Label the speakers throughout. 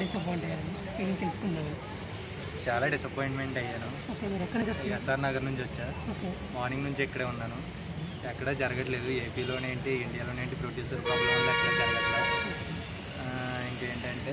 Speaker 1: Disappoint అయ్యారు feeling తెలుసుకుందాం
Speaker 2: చాలా డిసప్పాయింట్మెంట్ అయ్యాను
Speaker 1: ఓకే మీరు ఎక్కడ నుంచి వస్తున్నారు
Speaker 2: ఎస్ఆర్ నగర్ నుంచి వచ్చా
Speaker 1: ఓకే
Speaker 2: మార్నింగ్ నుంచి ఇక్కడే ఉన్నాను ఎక్కడ జరగట్లేదు ఏపీలోనే ఏంటి ఇండియాలోనే ఏంటి ప్రొడ్యూసర్ ప్రాబ్లం వల్ల ఎక్కడ జరగట్లేదు ఆ, ఇంకేంటంటే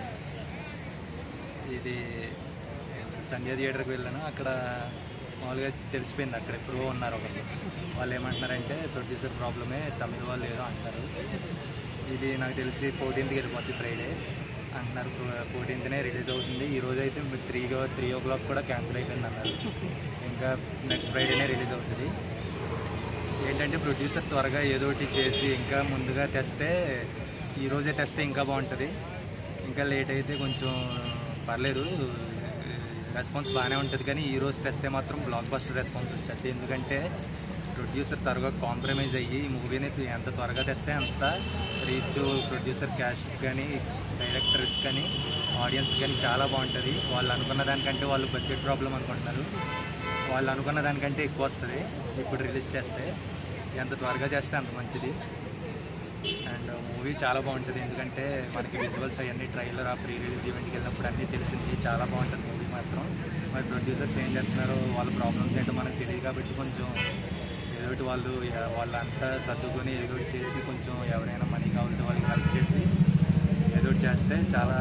Speaker 2: ఇది సంధ్య థియేటర్కి వెళ్ళాను అక్కడ మామూలుగా తెలిసిపోయింది అక్కడ ఎప్పుడో ఉన్నారు ఒకరు వాళ్ళు ఏమంటున్నారంటే ప్రొడ్యూసర్ ప్రాబ్లమే తమిళ వాళ్ళు ఏదో అంటారు ఇది నాకు తెలిసి ఫోర్టీన్త్కి వెళ్ళిపోద్ది ఫ్రైడే అంటున్నారు ఫోర్టీన్త్నే రిలీజ్ అవుతుంది ఈ రోజు అయితే త్రీ త్రీ ఓ క్లాక్ కూడా క్యాన్సిల్ అయిపోయింది అన్నారు ఇంకా నెక్స్ట్ ఫ్రైడేనే రిలీజ్ అవుతుంది ఏంటంటే ప్రొడ్యూసర్ త్వరగా ఏదో ఒకటి చేసి ఇంకా ముందుగా తెస్తే ఈ రోజే తెస్తే ఇంకా బాగుంటుంది ఇంకా లేట్ అయితే కొంచెం పర్లేదు రెస్పాన్స్ బాగానే ఉంటుంది కానీ ఈ రోజు తెస్తే మాత్రం బ్లాక్ బస్టర్ రెస్పాన్స్ వచ్చేది ఎందుకంటే ప్రొడ్యూసర్ త్వరగా కాంప్రమైజ్ అయ్యి ఈ మూవీని ఎంత త్వరగా తెస్తే అంత రీచ్ ప్రొడ్యూసర్ క్యాస్ట్ కానీ డైరెక్టర్స్ కానీ ఆడియన్స్ కానీ చాలా బాగుంటుంది వాళ్ళు అనుకున్న దానికంటే వాళ్ళు బడ్జెట్ ప్రాబ్లం అనుకుంటున్నారు వాళ్ళు అనుకున్న దానికంటే ఎక్కువ వస్తుంది ఇప్పుడు రిలీజ్ చేస్తే ఎంత త్వరగా చేస్తే అంత మంచిది అండ్ మూవీ చాలా బాగుంటుంది ఎందుకంటే మనకి విజువల్స్ అవన్నీ ట్రైలర్ ఆ ప్రీ రిలీజ్ ఈవెంట్కి వెళ్ళినప్పుడు అన్నీ తెలిసింది చాలా బాగుంటుంది మూవీ మాత్రం మరి ప్రొడ్యూసర్స్ ఏం చేస్తున్నారో వాళ్ళ ప్రాబ్లమ్స్ ఏంటో మనకు తెలియదు కాబట్టి కొంచెం ఏదో ఒకటి వాళ్ళు ఎ- వాళ్ళంతా సర్దుకొని ఏదో ఒకటి చేసి కొంచెం ఎవరైనా మనీ కావాలంటే వాళ్ళకి హెల్ప్ చేసి ఏదో ఒకటి చేస్తే చాలా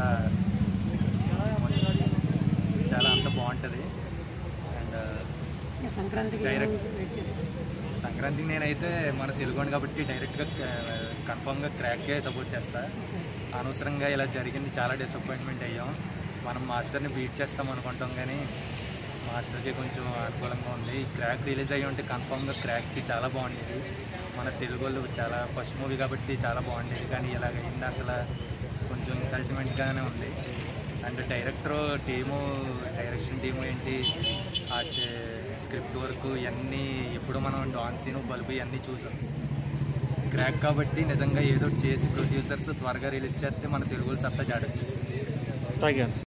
Speaker 2: చాలా అంత బాగుంటుంది అండ్
Speaker 1: ఇంకా సంక్రాంతికి
Speaker 2: Direct.
Speaker 1: వెయిట్ చేస్తాను
Speaker 2: సంక్రాంతికి నేనైతే మన తెలుగు కాబట్టి డైరెక్ట్గా కన్ఫామ్గా క్రాక్కే సపోర్ట్ చేస్తా అనవసరంగా ఇలా జరిగింది చాలా డిసప్పాయింట్మెంట్ అయ్యాం మనం మాస్టర్ని బీట్ చేస్తాం అనుకుంటాం కానీ మాస్టర్కి కొంచెం అనుకూలంగా ఉంది క్రాక్ రిలీజ్ అయ్యి ఉంటే కన్ఫామ్గా క్రాక్కి చాలా బాగుండేది మన తెలుగు వాళ్ళు చాలా ఫస్ట్ మూవీ కాబట్టి చాలా బాగుండేది కానీ ఇలాగైంది అసలు కొంచెం ఇన్సల్ట్మెంట్గానే ఉంది and director team direction team ఏంటి ఆ స్క్రిప్ట్ వర్క్ ఇవన్నీ ఎప్పుడు మనం డాన్సీను బల్బు ఇవన్నీ చూసాం క్రాక్ కాబట్టి నిజంగా ఏదో ఒకటి చేసి ప్రొడ్యూసర్స్ త్వరగా రిలీజ్ చేస్తే మన తెలుగు సత్తా చాడచ్చు
Speaker 3: తాగాను